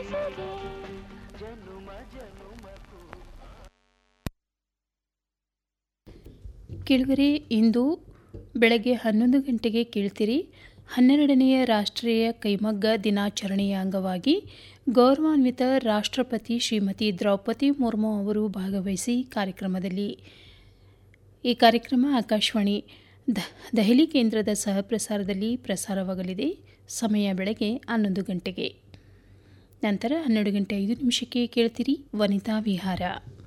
ಕೆಳಗರೆ ಇಂದು ಬೆಳಗ್ಗೆ ಹನ್ನೊಂದು ಗಂಟೆಗೆ ಕೇಳ್ತೀರಿ ಹನ್ನೆರಡನೆಯ ರಾಷ್ಟ್ರೀಯ ಕೈಮಗ್ಗ ದಿನಾಚರಣೆಯ ಅಂಗವಾಗಿ ಗೌರವಾನ್ವಿತ ರಾಷ್ಟ್ರಪತಿ ಶ್ರೀಮತಿ ದ್ರೌಪದಿ ಮುರ್ಮು ಅವರು ಭಾಗವಹಿಸಿ ಕಾರ್ಯಕ್ರಮದಲ್ಲಿ ಈ ಕಾರ್ಯಕ್ರಮ ಆಕಾಶವಾಣಿ ದ ದೆಹಲಿ ಕೇಂದ್ರದ ಸಹಪ್ರಸಾರದಲ್ಲಿ ಪ್ರಸಾರವಾಗಲಿದೆ ಸಮಯ ಬೆಳಗ್ಗೆ ಹನ್ನೊಂದು ಗಂಟೆಗೆ ನಂತರ ಹನ್ನೆರಡು ಗಂಟೆ ಐದು ನಿಮಿಷಕ್ಕೆ ಕೇಳ್ತೀರಿ ವನಿತಾ ವಿಹಾರ